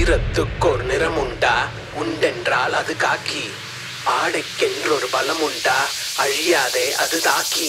வீரத்துக்கோர் நிறமுண்டா உண்டென்றால் அது காக்கி ஆடைக்கென்றொரு பலமுண்டா அழியாதே அது தாக்கி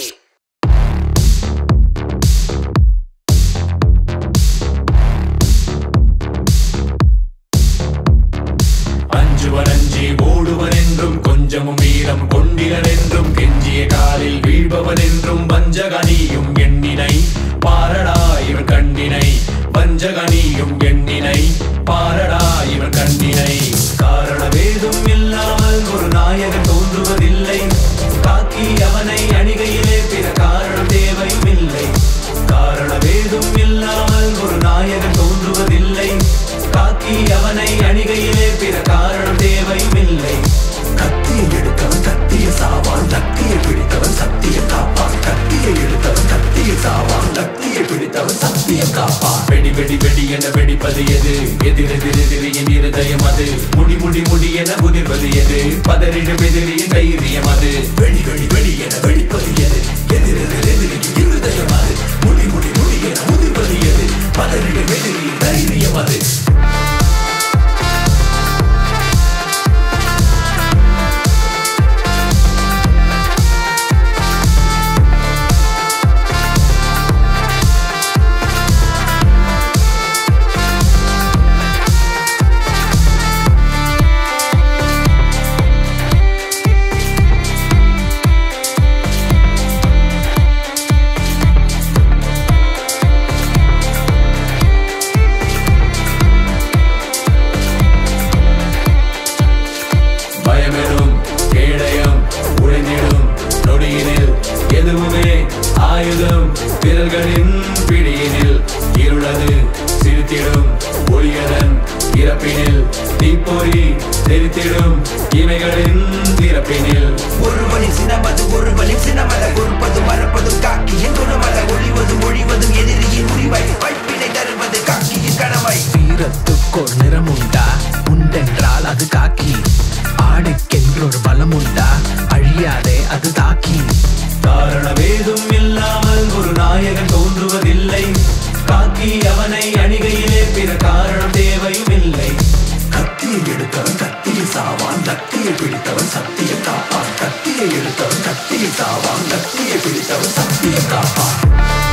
அஞ்சுவன் அஞ்சி ஓடுவன் என்றும் கொஞ்சமும் வீரம் கொண்டிலன் என்றும் கெஞ்சிய காலில் வீழ்பவன் என்றும் வஞ்சகனியும் எண்ணினை பாரடா இவன் கண்ணினை வஞ்சகனியும் எண்ணினை பாரடா இவன் கண்ணினை காரணவேதும் இல்லாமல் ஒரு நாயகன் தோன்றுவதில்லை காக்கி அவனை அணிகையிலே பிற காரணம் தேவையும் இல்லை காரணவேதும் இல்லாமல் ஒரு நாயகன் தோன்றுவதில்லை காக்கி அவனை அணிகையிலே பிற காரணம் தேவையும் இல்லை கத்தியை எடுத்தவன் கத்திய சாவான் கத்தியை பிடித்தவன் சத்தியம் காப்பான் கத்தியை எடுத்தவன் கத்திய சாவான் கத்தியை பிடித்தவன் சத்தியம் காப்பான் வெடி வெடி வெடி என வெடிப்பது எது எதிரெதிர் எதிரியின் இருதயம் அது முடி முடி முடி என உதிர்வது எது பதறிடும் எதிரியின் தைரியம் அது வெடி வெடி வெடி என வெடிப்பது எது எதிரெதிர் எதிரியின் இருதயம் அது முடி முடி முடி என உதிர்வது எது பதறிடும் எதிரியின் தைரியம் அது பயமெனும் கேடயம் உடைந்திடும் நொடியினில் எதுவுமே ஆயுதம் விரல்களின் பிடியினில் இருளது சிரித்திடும் ஒளியதன் இறப்பினில் தீப்பொறி தெரித்திடும் இமைகளின் திறப்பினில் ஒரு வழி சினமது ஒரு வழி சினமல பொறுப்பது மறப்பதும் காக்கியின் குணமல ஒளிவதும் ஒழிவதும் எதிரியின் முடிவை வைப்பினை தருவது காக்கியின் கடமை வீரத்துக்கோர் நிறமுண்டா உண்டென்றால் அது காக்கி ஆடைக்கென்றொரு பலமுண்டா அழியாதே அது தாக்கி காரணவேதும் இல்லாமல் ஒரு நாயகன் தோன்றுவதில்லை காக்கி அவனை அணிகையிலே பிற காரணம் தேவையும் இல்லை கத்தியை எடுத்தவன் கத்தியை சாவான் கத்தியை பிடித்தவன் சத்தியம் காப்பான் கத்தியை எடுத்தவன் கத்தியை சாவான் கத்தியை பிடித்தவன் சத்தியம் காப்பான்